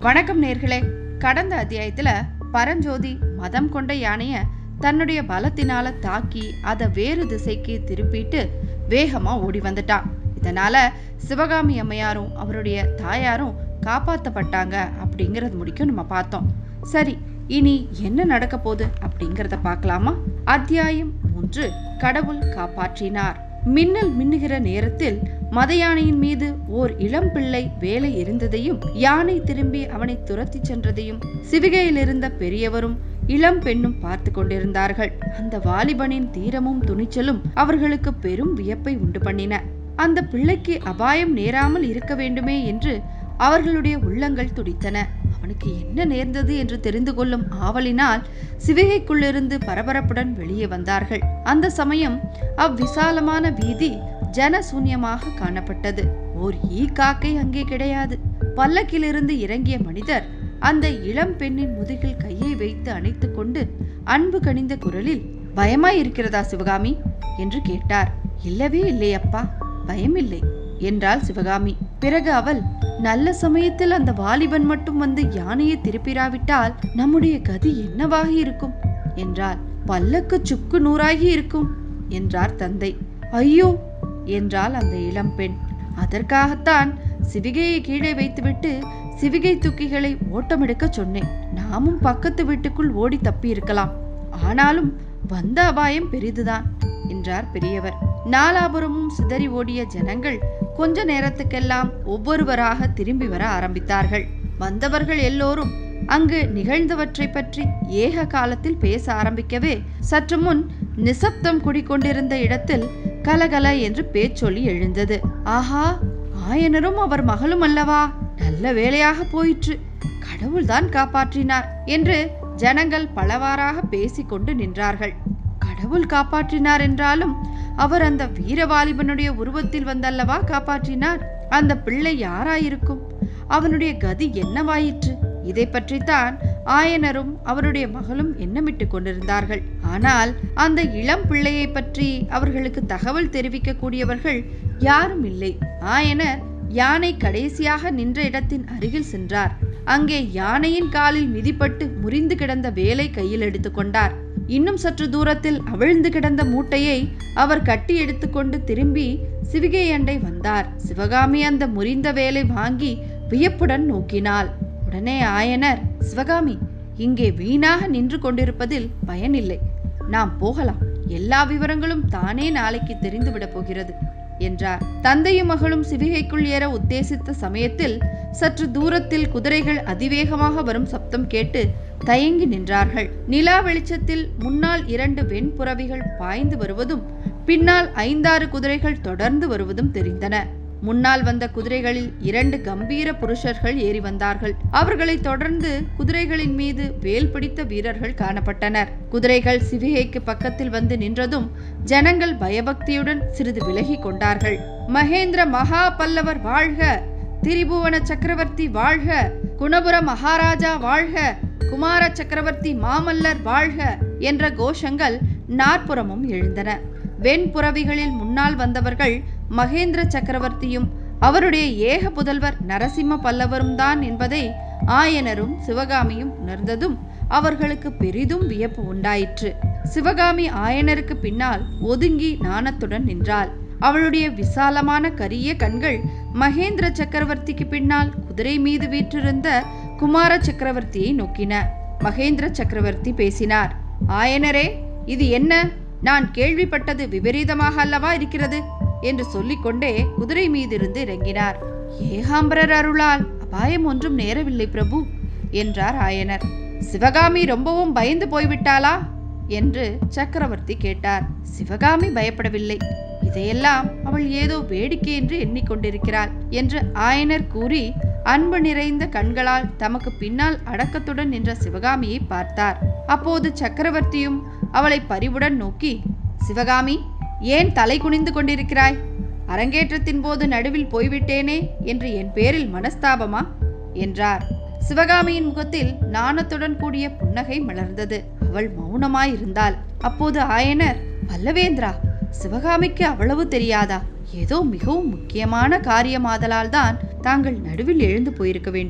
வணக்கம் நேர்களே கடந்த அத்தியாயத்துல பரஞ்சோதி மதம் கொண்ட யானைய தன்னுடைய பலத்தினால தாக்கி அதை வேறு திசைக்கு திருப்பிட்டு வேகமா ஓடி வந்துட்டான் இதனால சிவகாமி அம்மையாரும் அவருடைய தாயாரும் காப்பாத்தப்பட்டாங்க அப்படிங்கறது முடிக்கும் நம்ம பார்த்தோம் சரி இனி என்ன நடக்க போகுது அப்படிங்கறத பார்க்கலாமா அத்தியாயம் மூன்று கடவுள் காப்பாற்றினார் மின்னல் மின்னுகிற நேரத்தில் மத யானையின் மீது ஓர் இளம் பிள்ளை வேலை இருந்ததையும் யானை திரும்பி அவனை துரத்தி சென்றதையும் சிவிகையில் இருந்த பெரியவரும் இளம் பெண்ணும் பார்த்து கொண்டிருந்தார்கள் அந்த வாலிபனின் தீரமும் துணிச்சலும் அவர்களுக்கு பெரும் வியப்பை உண்டு பண்ணின அந்த பிள்ளைக்கு அபாயம் நேராமல் இருக்க வேண்டுமே என்று அவர்களுடைய உள்ளங்கள் துடித்தன அவனுக்கு என்ன நேர்ந்தது என்று தெரிந்து கொள்ளும் ஆவலினால் சிவிகைக்குள்ளிருந்து பரபரப்புடன் வெளியே வந்தார்கள் அந்த சமயம் அவ்விசாலமான வீதி ஜனசூன்யமாக காணப்பட்டது ஓர் ஈ காக்கை அங்கே கிடையாது பல்லக்கிலிருந்து இறங்கிய மனிதர் அந்த இளம் பெண்ணின் முதுகில் கையை வைத்து அணைத்துக் கொண்டு அன்பு கனிந்த குரலில் பயமாய் இருக்கிறதா சிவகாமி என்று கேட்டார் இல்லவே இல்லையப்பா பயமில்லை என்றாள் சிவகாமி பிறகு அவள் நல்ல சமயத்தில் அந்த வாலிபன் மட்டும் வந்து யானையை திருப்பிராவிட்டால் நம்முடைய கதி என்னவாக இருக்கும் என்றாள் பல்லக்கு சுக்கு நூறாகி இருக்கும் என்றார் தந்தை ஐயோ என்றாள் அந்த இளம்பெண் அதற்காகத்தான் சிவிகையை கீழே வைத்துவிட்டு சிவிகை துக்கிகளை ஓட்டமெடுக்க சொன்னேன் நாமும் பக்கத்து வீட்டுக்குள் ஓடி தப்பி இருக்கலாம் ஆனாலும் வந்த அபாயம் பெரிதுதான் என்றார் பெரியவர் நாலாபுரமும் சிதறி ஓடிய ஜனங்கள் கொஞ்ச நேரத்துக்கெல்லாம் ஒவ்வொருவராக திரும்பி வர ஆரம்பித்தார்கள் வந்தவர்கள் எல்லோரும் அங்கு நிகழ்ந்தவற்றை பற்றி ஏக காலத்தில் பேச ஆரம்பிக்கவே சற்று முன் நிசப்தம் குடிக்கொண்டிருந்த இடத்தில் கலகல என்று பேச்சொலி எழுந்தது ஆஹா ஆயனரும் அவர் மகளும் அல்லவா நல்ல வேலையாக போயிற்று கடவுள்தான் காப்பாற்றினார் என்று ஜனங்கள் பலவாறாக பேசிக்கொண்டு நின்றார்கள் கடவுள் காப்பாற்றினார் என்றாலும் அவர் அந்த வீரவாலிபனுடைய உருவத்தில் வந்தல்லவா காப்பாற்றினார் அந்த பிள்ளை யாராயிருக்கும் அவனுடைய கதி என்னவாயிற்று இதை பற்றித்தான் ஆயனரும் அவருடைய மகளும் எண்ணமிட்டு கொண்டிருந்தார்கள் ஆனால் அந்த இளம் பிள்ளையை பற்றி அவர்களுக்கு தகவல் தெரிவிக்க கூடியவர்கள் யாரும் இல்லை ஆயனர் யானை கடைசியாக நின்ற இடத்தின் அருகில் சென்றார் அங்கே யானையின் காலில் மிதிப்பட்டு முறிந்து கிடந்த வேலை கையில் எடுத்துக்கொண்டார் இன்னும் சற்று தூரத்தில் அவிழ்ந்து கிடந்த மூட்டையை அவர் கட்டி எடுத்துக்கொண்டு திரும்பி சிவிகை அண்டை வந்தார் சிவகாமி அந்த முறிந்த வேலை வாங்கி வியப்புடன் நோக்கினாள் உடனே ஆயனர் சிவகாமி இங்கே வீணாக நின்று கொண்டிருப்பதில் பயனில்லை நாம் போகலாம் எல்லா விவரங்களும் தானே நாளைக்கு தெரிந்துவிடப் போகிறது என்றார் தந்தையும் மகளும் சிவிகைக்குள் ஏற உத்தேசித்த சமயத்தில் சற்று தூரத்தில் குதிரைகள் அதிவேகமாக வரும் சப்தம் கேட்டு தயங்கி நின்றார்கள் நிலா வெளிச்சத்தில் முன்னால் இரண்டு வெண்புறவிகள் பாய்ந்து வருவதும் பின்னால் ஐந்தாறு குதிரைகள் தொடர்ந்து வருவதும் தெரிந்தன முன்னால் வந்த குதிரைகளில் இரண்டு கம்பீர புருஷர்கள் ஏறி வந்தார்கள் அவர்களை தொடர்ந்து குதிரைகளின் மீது வேல் பிடித்த வீரர்கள் காணப்பட்டனர் குதிரைகள் சிவிகைக்கு பக்கத்தில் வந்து நின்றதும் ஜனங்கள் பயபக்தியுடன் சிறிது விலகி கொண்டார்கள் மகேந்திர மகா பல்லவர் வாழ்க திரிபுவன சக்கரவர்த்தி வாழ்க குணபுர மகாராஜா வாழ்க குமார சக்கரவர்த்தி மாமல்லர் வாழ்க என்ற கோஷங்கள் நாற்புறமும் எழுந்தன வெண்புறவிகளில் முன்னால் வந்தவர்கள் மகேந்திர சக்கரவர்த்தியும் அவருடைய ஏக புதல்வர் நரசிம்ம பல்லவரும் தான் என்பதை ஆயனரும் சிவகாமியும் உணர்ந்ததும் அவர்களுக்கு பெரிதும் வியப்பு உண்டாயிற்று சிவகாமி ஆயனருக்கு பின்னால் ஒதுங்கி நாணத்துடன் நின்றாள் அவளுடைய விசாலமான கரிய கண்கள் மகேந்திர சக்கரவர்த்திக்கு பின்னால் குதிரை மீது வீற்றிருந்த குமார சக்கரவர்த்தியை நோக்கின மகேந்திர சக்கரவர்த்தி பேசினார் ஆயனரே இது என்ன நான் கேள்விப்பட்டது விபரீதமாக அல்லவா இருக்கிறது என்று சொல்லிக்கொண்டே குதிரை மீதிருந்து இறங்கினார் ஏகாம்பரர் அருளால் அபாயம் ஒன்றும் நேரவில்லை பிரபு என்றார் ஆயனர் சிவகாமி ரொம்பவும் பயந்து போய்விட்டாளா என்று சக்கரவர்த்தி கேட்டார் சிவகாமி பயப்படவில்லை இதையெல்லாம் அவள் ஏதோ வேடிக்கை என்று எண்ணிக்கொண்டிருக்கிறாள் என்று ஆயனர் கூறி அன்பு நிறைந்த கண்களால் தமக்கு பின்னால் அடக்கத்துடன் நின்ற சிவகாமியை பார்த்தார் அப்போது சக்கரவர்த்தியும் அவளை பரிவுடன் நோக்கி சிவகாமி ஏன் தலை குனிந்து கொண்டிருக்கிறாய் அரங்கேற்றத்தின் போது நடுவில் போய்விட்டேனே என்று என் பேரில் மனஸ்தாபமா என்றார் சிவகாமியின் முகத்தில் நாணத்துடன் கூடிய புன்னகை மலர்ந்தது அவள் மௌனமாயிருந்தாள் அப்போது ஆயனர் பல்லவேந்திரா சிவகாமிக்கு அவ்வளவு தெரியாதா ஏதோ மிகவும் முக்கியமான காரியமாதலால் தான் தாங்கள் நடுவில் எழுந்து போயிருக்க வேண்டும்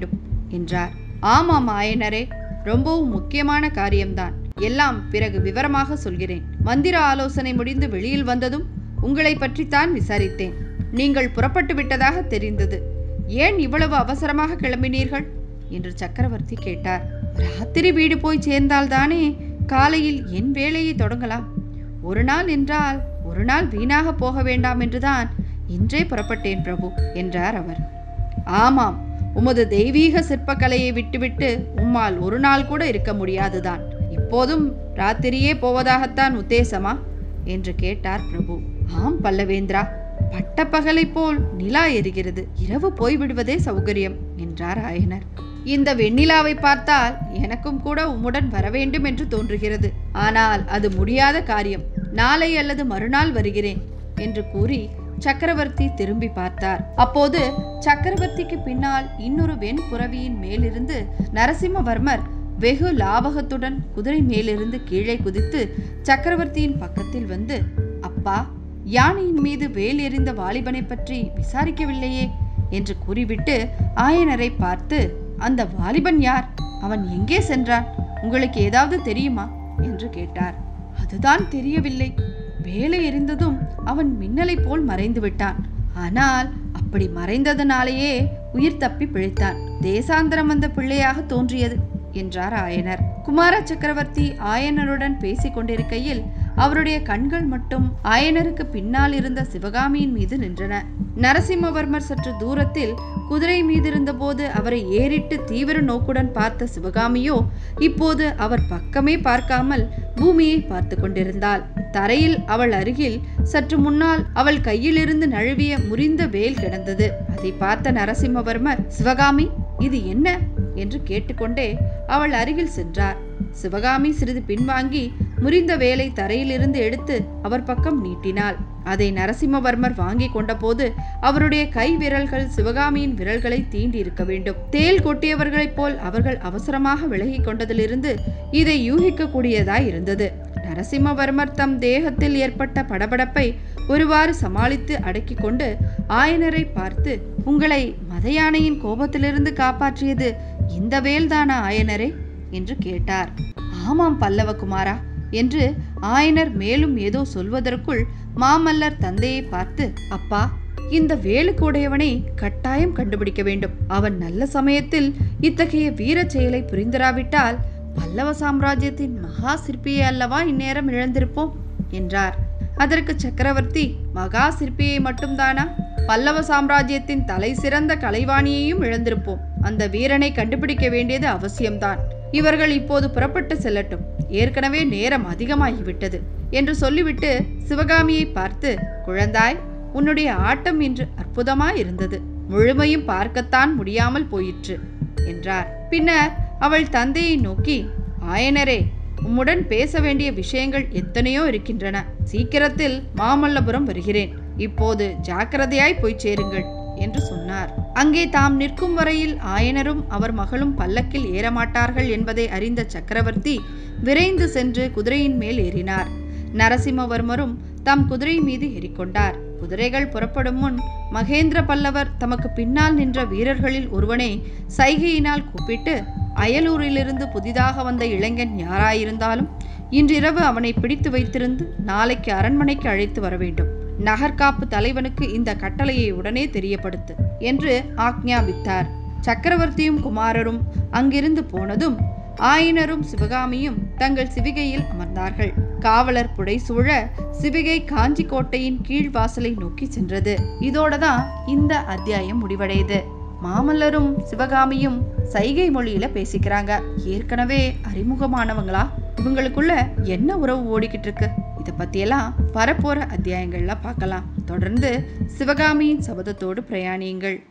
என்றார் ஆமாம் ஆயனரே ரொம்பவும் முக்கியமான காரியம்தான் எல்லாம் பிறகு விவரமாக சொல்கிறேன் மந்திர ஆலோசனை முடிந்து வெளியில் வந்ததும் உங்களை பற்றித்தான் விசாரித்தேன் நீங்கள் புறப்பட்டு விட்டதாக தெரிந்தது ஏன் இவ்வளவு அவசரமாக கிளம்பினீர்கள் என்று சக்கரவர்த்தி கேட்டார் ராத்திரி வீடு போய் சேர்ந்தால்தானே காலையில் என் வேலையை தொடங்கலாம் ஒரு நாள் என்றால் ஒரு நாள் வீணாக போக வேண்டாம் என்றுதான் இன்றே புறப்பட்டேன் பிரபு என்றார் அவர் ஆமாம் உமது தெய்வீக சிற்பக்கலையை விட்டுவிட்டு உம்மால் ஒரு நாள் கூட இருக்க முடியாதுதான் இப்போதும் ராத்திரியே போவதாகத்தான் உத்தேசமா என்று கேட்டார் பிரபு ஆம் பல்லவேந்திரா பட்டப்பகலை போல் நிலா எரிகிறது இரவு போய்விடுவதே சௌகரியம் என்றார் ஆயனர் இந்த வெண்ணிலாவை பார்த்தால் எனக்கும் கூட உம்முடன் வரவேண்டும் என்று தோன்றுகிறது ஆனால் அது முடியாத காரியம் நாளை அல்லது மறுநாள் வருகிறேன் என்று கூறி சக்கரவர்த்தி திரும்பி பார்த்தார் அப்போது சக்கரவர்த்திக்கு பின்னால் இன்னொரு வெண் புறவியின் மேலிருந்து நரசிம்மவர்மர் வெகு லாவகத்துடன் குதிரை மேலிருந்து கீழே குதித்து சக்கரவர்த்தியின் பக்கத்தில் வந்து அப்பா யானையின் மீது வேல் எறிந்த வாலிபனை பற்றி விசாரிக்கவில்லையே என்று கூறிவிட்டு ஆயனரை பார்த்து அந்த வாலிபன் யார் அவன் எங்கே சென்றான் உங்களுக்கு ஏதாவது தெரியுமா என்று கேட்டார் அதுதான் தெரியவில்லை வேலை எறிந்ததும் அவன் மின்னலை போல் மறைந்து விட்டான் ஆனால் அப்படி மறைந்ததனாலேயே உயிர் தப்பி பிழைத்தான் தேசாந்திரம் வந்த பிள்ளையாக தோன்றியது என்றார் ஆயனர் குமார சக்கரவர்த்தி ஆயனருடன் பேசிக் கொண்டிருக்கையில் அவருடைய கண்கள் மட்டும் ஆயனருக்கு பின்னால் இருந்த சிவகாமியின் மீது நின்றன நரசிம்மவர்மர் சற்று தூரத்தில் குதிரை மீதிருந்தபோது அவரை ஏறிட்டு தீவிர நோக்குடன் பார்த்த சிவகாமியோ இப்போது அவர் பக்கமே பார்க்காமல் பூமியை பார்த்து கொண்டிருந்தாள் தரையில் அவள் அருகில் சற்று முன்னால் அவள் கையிலிருந்து நழுவிய முறிந்த வேல் கிடந்தது அதை பார்த்த நரசிம்மவர்மர் சிவகாமி இது என்ன என்று கேட்டுக்கொண்டே அவள் அருகில் சென்றார் சிவகாமி சிறிது பின்வாங்கி முறிந்த வேலை தரையிலிருந்து எடுத்து அவர் பக்கம் நீட்டினாள் அதை நரசிம்மவர்மர் வாங்கி கொண்டபோது அவருடைய கை விரல்கள் சிவகாமியின் விரல்களை தீண்டி இருக்க வேண்டும் தேல் கொட்டியவர்களைப் போல் அவர்கள் அவசரமாக விலகிக் கொண்டதிலிருந்து இதை யூகிக்கக்கூடியதாய் இருந்தது நரசிம்மவர்மர் தம் தேகத்தில் ஏற்பட்ட படபடப்பை ஒருவாறு சமாளித்து அடக்கிக் கொண்டு ஆயனரை பார்த்து உங்களை மத யானையின் கோபத்திலிருந்து காப்பாற்றியது இந்த வேல்தானா ஆயனரே என்று கேட்டார் ஆமாம் பல்லவகுமாரா என்று ஆயனர் மேலும் ஏதோ சொல்வதற்குள் மாமல்லர் தந்தையை பார்த்து அப்பா இந்த வேலுக்குடையவனை கட்டாயம் கண்டுபிடிக்க வேண்டும் அவன் நல்ல சமயத்தில் இத்தகைய வீரச் செயலை புரிந்திராவிட்டால் பல்லவ சாம்ராஜ்யத்தின் மகா சிற்பியை அல்லவா இந்நேரம் இழந்திருப்போம் என்றார் அதற்கு சக்கரவர்த்தி மகா சிற்பியை மட்டும்தானா பல்லவ சாம்ராஜ்யத்தின் தலை சிறந்த கலைவாணியையும் இழந்திருப்போம் அந்த வீரனை கண்டுபிடிக்க வேண்டியது அவசியம்தான் இவர்கள் இப்போது புறப்பட்டு செல்லட்டும் ஏற்கனவே நேரம் அதிகமாகிவிட்டது என்று சொல்லிவிட்டு சிவகாமியை பார்த்து குழந்தாய் உன்னுடைய ஆட்டம் இன்று அற்புதமாய் இருந்தது முழுமையும் பார்க்கத்தான் முடியாமல் போயிற்று என்றார் பின்னர் அவள் தந்தையை நோக்கி ஆயனரே உம்முடன் பேச வேண்டிய விஷயங்கள் எத்தனையோ இருக்கின்றன சீக்கிரத்தில் மாமல்லபுரம் வருகிறேன் இப்போது ஜாக்கிரதையாய் போய் சேருங்கள் என்று சொன்னார் அங்கே தாம் நிற்கும் வரையில் ஆயனரும் அவர் மகளும் பல்லக்கில் ஏறமாட்டார்கள் என்பதை அறிந்த சக்கரவர்த்தி விரைந்து சென்று குதிரையின் மேல் ஏறினார் நரசிம்மவர்மரும் தம் குதிரை மீது ஏறிக்கொண்டார் குதிரைகள் புறப்படும் முன் மகேந்திர பல்லவர் தமக்கு பின்னால் நின்ற வீரர்களில் ஒருவனை சைகையினால் கூப்பிட்டு அயலூரிலிருந்து புதிதாக வந்த இளைஞன் யாராயிருந்தாலும் இன்றிரவு அவனை பிடித்து வைத்திருந்து நாளைக்கு அரண்மனைக்கு அழைத்து வர வேண்டும் நகர்காப்பு தலைவனுக்கு இந்த கட்டளையை உடனே தெரியப்படுத்து என்று ஆக்ஞாபித்தார் சக்கரவர்த்தியும் குமாரரும் அங்கிருந்து போனதும் ஆயினரும் சிவகாமியும் தங்கள் சிவிகையில் அமர்ந்தார்கள் காவலர் புடைசூழ சிவிகை காஞ்சி கோட்டையின் கீழ் வாசலை நோக்கி சென்றது இதோட தான் இந்த அத்தியாயம் முடிவடையுது மாமல்லரும் சிவகாமியும் சைகை மொழியில பேசிக்கிறாங்க ஏற்கனவே அறிமுகமானவங்களா இவங்களுக்குள்ள என்ன உறவு ஓடிக்கிட்டு இருக்கு இதை பத்தியெல்லாம் வரப்போற அத்தியாயங்கள்ல பார்க்கலாம் தொடர்ந்து சிவகாமியின் சபதத்தோடு பிரயாணியுங்கள்